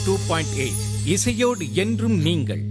Two point eight இசையோடு என்றும் நீங்கள்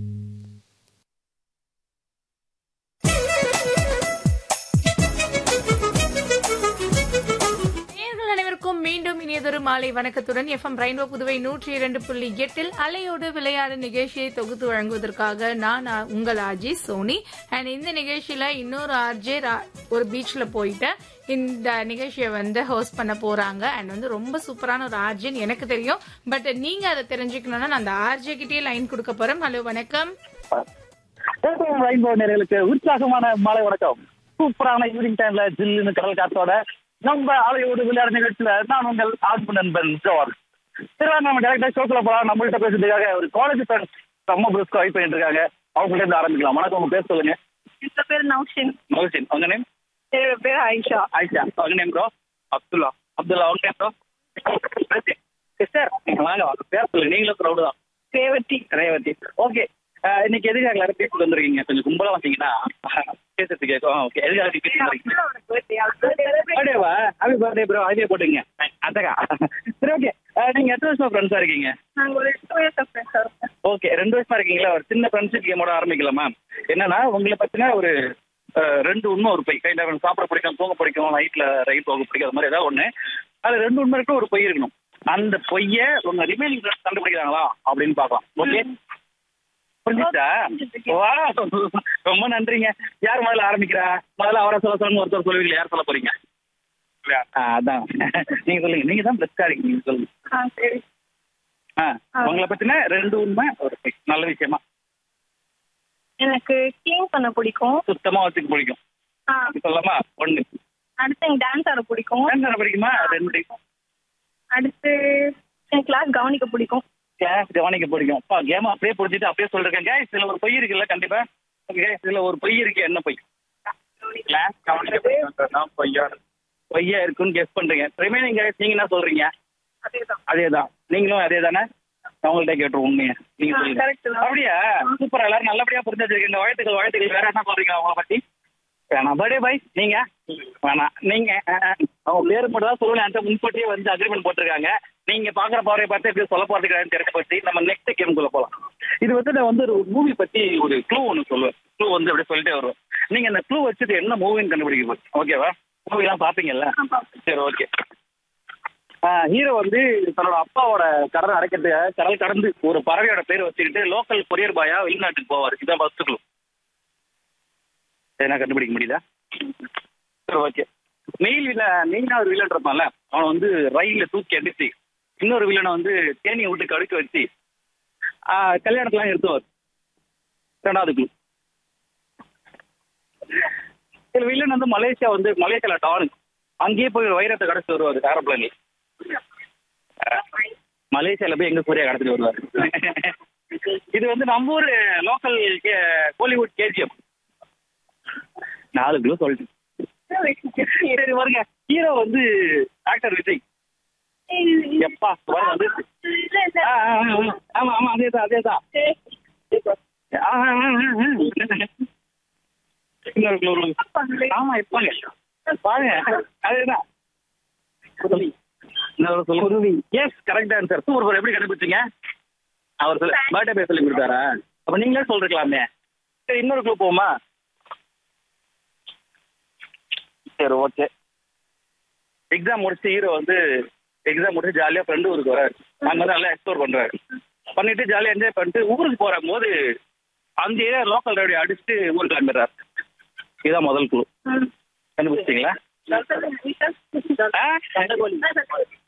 நேயர்கள் அனைவருக்கும் மீண்டும் இனியதொரு மாலை வணக்கத்துடன் எஃப்எம் ரெயின்போ புதுவை நூற்றி இரண்டு புள்ளி எட்டில் அலையோடு விளையாடு நிகழ்ச்சியை தொகுத்து வழங்குவதற்காக நான் ஆ- உங்கள் ஆர்ஜி சோனி அண்ட் இந்த நிகழ்ச்சியில இன்னொரு ஆர்ஜே ஒரு பீச்ல போயிட்டு இந்த நிகழ்ச்சியை வந்து ஹோஸ்ட் பண்ண போறாங்க அண்ட் வந்து ரொம்ப சூப்பரான ஒரு ஆர்ஜின்னு எனக்கு தெரியும் பட் நீங்க அதை தெரிஞ்சுக்கணும்னா நான் அந்த ஆர்ஜே கிட்டே லைன் கொடுக்க போறேன் ஹலோ வணக்கம் வணக்கம் ரெயின்போ நேர்களுக்கு உற்சாகமான மாலை வணக்கம் சூப்பரான ஈவினிங் டைம்ல ஜில்லுன்னு கடல் காத்தோட நம்ம ஆலையோடு விளையாட நிகழ்ச்சியில நான் உங்கள் ஆத்ம நண்பன் ஜோர் சரி வாங்க, நம்ம டேரக்டா ஷோக்குள்ள போலாம் நம்மள்ட்ட பேசுறதுக்காக ஒரு காலேஜ் ஃப்ரெண்ட்ஸ் ரொம்ப பிரிஸ்கா வெயிட் பண்ணிட்டு இருக்காங்க அவங்கள்ட்ட இருந்து ஆரம்பிக்கலாம் வணக்கம் உங்க பேர் சொல்லுங்க என் பேர் நௌஷின் மகிழ்ச்சி உங்க நேம் என்னோட பேர் ஆயிஷா ஆயிஷா உங்க நேம் ப்ரோ அப்துல்லா அப்துல்லா உங்க நேம் ப்ரோ சார் நீங்க வாங்க வாங்க பேர் சொல்லுங்க நீங்களும் க்ரௌடு தான் ரேவதி ரேவதி ஓகே இன்னைக்கு எதுக்காக எல்லாரும் பேசிட்டு வந்திருக்கீங்க கொஞ்சம் கும்பலா வந்தீங்கன்னா பேசுறதுக்கு ஓகே எதுக்காக பேசிட்டு வந்திருக்கீங்க பர்த்டேவா ஹாப்பி பர்த்டே ப்ரோ ஐடியா போட்டுங்க அதக்கா சரி ஓகே நீங்க எத்தனை வருஷமா ஃப்ரெண்ட்ஸா இருக்கீங்க நாங்க ஒரு டூ இயர்ஸ் ஃப்ரெண்ட்ஸா இருக்கோம் ஓகே ரெண்டு வருஷமா இருக்கீங்களா ஒரு சின்ன ஃப்ரெண்ட்ஷிப் கேமோட ஆரம்பிக்கலாமா என்னன்னா உங்களை பத்தின ஒரு அஹ், ரெண்டு உண்மை ஒரு பொய் கைண்ட் ஆஃப் சாப்பிட பிடிக்கும் தூங்க பிடிக்கும் நைட்ல ரயில் போக பிடிக்கும் அது மாதிரி ஏதாவது ஒண்ணு அது ரெண்டு உண்மை இருக்கு ஒரு பொய் இருக்கணும் அந்த பொய்ய உங்க ரிமைனிங் கண்டுபிடிக்கிறாங்களா அப்படின்னு பார்க்கலாம் ஓகே புரிஞ்சுச்சா வா ரொம்ப நன்றிங்க யார் முதல்ல ஆரம்பிக்கிறா முதல்ல அவரை சொல்ல சொல்லணும் ஒருத்தர் சொல்லுவீங்க யார் சொல்ல போறீங்க ஆ, அதான் நீங்க சொல்லுங்க நீங்க தான் பெஸ்டா இருக்கீங்க நீங்க சொல்லுங்க ஆ சரி ஆ உங்களை பத்தின ரெண்டு உண்மை ஒரு பொய். நல்ல விஷயமா எனக்கு க்ளீன் பண்ண பிடிக்கும் சுத்தமா வச்சுக்க பிடிக்கும் ஆ சொல்லலாமா ஒண்ணு அடுத்து எனக்கு டான்ஸ் ஆட பிடிக்கும் டான்ஸ் பிடிக்குமா ரெண்டு அடுத்து என் கிளாஸ் கவனிக்க பிடிக்கும் கிளாஸ் கவனிக்க பிடிக்கும் அப்பா கேம் அப்படியே பிடிச்சிட்டு அப்படியே சொல்லிருக்கேன் கேஸ் இதுல ஒரு பொய் இருக்குல்ல கண்டிப்பா கேஸ் இதுல ஒரு பொய் இருக்கு என்ன பொய் கிளாஸ் கவனிக்க பிடிக்கும் பொய்யா பொய்யா இருக்குன்னு கெஸ் பண்றீங்க ரிமைனிங் கேஸ் நீங்க என்ன சொல்றீங்க அதேதான் அதேதான் நீங்களும் அதே தானே அவங்கள்ட்ட கேட்டுருவோம் உண்மையை நீங்க ஆ, சொல்லுங்க correct தான். அப்படியா சூப்பரா எல்லாரும் நல்லபடியா புரிஞ்சு வச்சிருக்கீங்க வாழ்த்துக்கள் வாழ்த்துக்கள் வேற என்ன சொல்றீங்க அவங்கள பத்தி வேணாம் பர்த்டே பாய் நீங்க வேணாம் நீங்க அஹ், அஹ், அவங்க பேரு மட்டும் தான் சொல்லுவேன் அந்த முன்கூட்டியே வந்து அக்ரிமெண்ட் போட்டிருக்காங்க நீங்க பாக்குற பார்வையை பார்த்து எப்படி சொல்ல போறதுக்கு தெரிஞ்ச பத்தி நம்ம நெக்ஸ்ட் கேம்குள்ள போலாம் இது வந்து நான் வந்து ஒரு மூவி பத்தி ஒரு க்ளூ ஒன்று சொல்லுவேன் க்ளூ வந்து அப்படியே சொல்லிட்டே வருவேன் நீங்க அந்த க்ளூ வச்சுட்டு என்ன மூவின்னு கண்டுபிடிக்க போகுது ஓகேவா மூவி எல்லாம் பாப்பீங்கல்ல சரி ஓகே ஹீரோ வந்து தன்னோட அப்பாவோட கடனை அடைக்கிறதுக்கு கடல் கடந்து ஒரு பறவையோட பேர் வச்சுக்கிட்டு லோக்கல் கொரியர் பாயா வெளிநாட்டுக்கு போவார் இதான் ஃபர்ஸ்ட் க்ளூ என்ன கண்டுபிடிக்க முடியுதா சரி ஓகே மெயில் வில்ல மெயினாக ஒரு வில்லன் இருப்பான்ல அவன் வந்து ரயில்ல தூக்கி அடிச்சு இன்னொரு வில்லனை வந்து தேனியை விட்டு கடுக்க வச்சு ஆஹ், கல்யாணத்தெல்லாம் நிறுத்துவார் ரெண்டாவது க்ளூ சில வில்லன் வந்து மலேசியா வந்து மலேசியால டானு அங்கேயே போய் வைரத்தை கடைச்சி வருவார் ஏரோப்ளேன்ல மலேசியால போய் எங்க சூர்யா கடத்திட்டு வருவார் இது வந்து நம்ம ஊர் லோக்கல் கோலிவுட் கேஜிஎம் நாலு கிலோ சொல்லிட்டு சரி வருங்க ஹீரோ வந்து ஆக்டர் விஜய் எப்பா வர வந்து ஆ, ஆ, ஆ, ஆ. ஆமா ஆமா அதேதான் அதேதான் ஆ, ஆ, ஆ, ஆ. இன்னொரு clue, clue. ஆமா இப்பாங்க பாருங்க அதேதான் இன்னொரு சொல்லு. குருவி எஸ் கரெக்ட் ஆன்சர் சூப்பர் எப்படி கண்டுபிடிச்சீங்க அவர் சொல்ல பர்த்டே பேர் சொல்லி கொடுத்தாரா அப்ப நீங்களே சொல்லிருக்கலாமே சரி இன்னொரு க்ளூ போமா சரி ஓகே எக்ஸாம் முடிச்சு ஹீரோ வந்து எக்ஸாம் முடிச்சு ஜாலியாக ஃப்ரெண்டு ஊருக்கு வராரு அங்கே வந்து நல்லா எக்ஸ்ப்ளோர் பண்ணுறாரு பண்ணிட்டு ஜாலியாக என்ஜாய் பண்ணிட்டு ஊருக்கு போகிற போது அங்கேயே லோக்கல் ரேடியோ அடிச்சுட்டு ஊருக்கு கிளம்பிடுறாரு இதுதான் முதல் குழு கண்டுபிடிச்சிங்களா ஆ?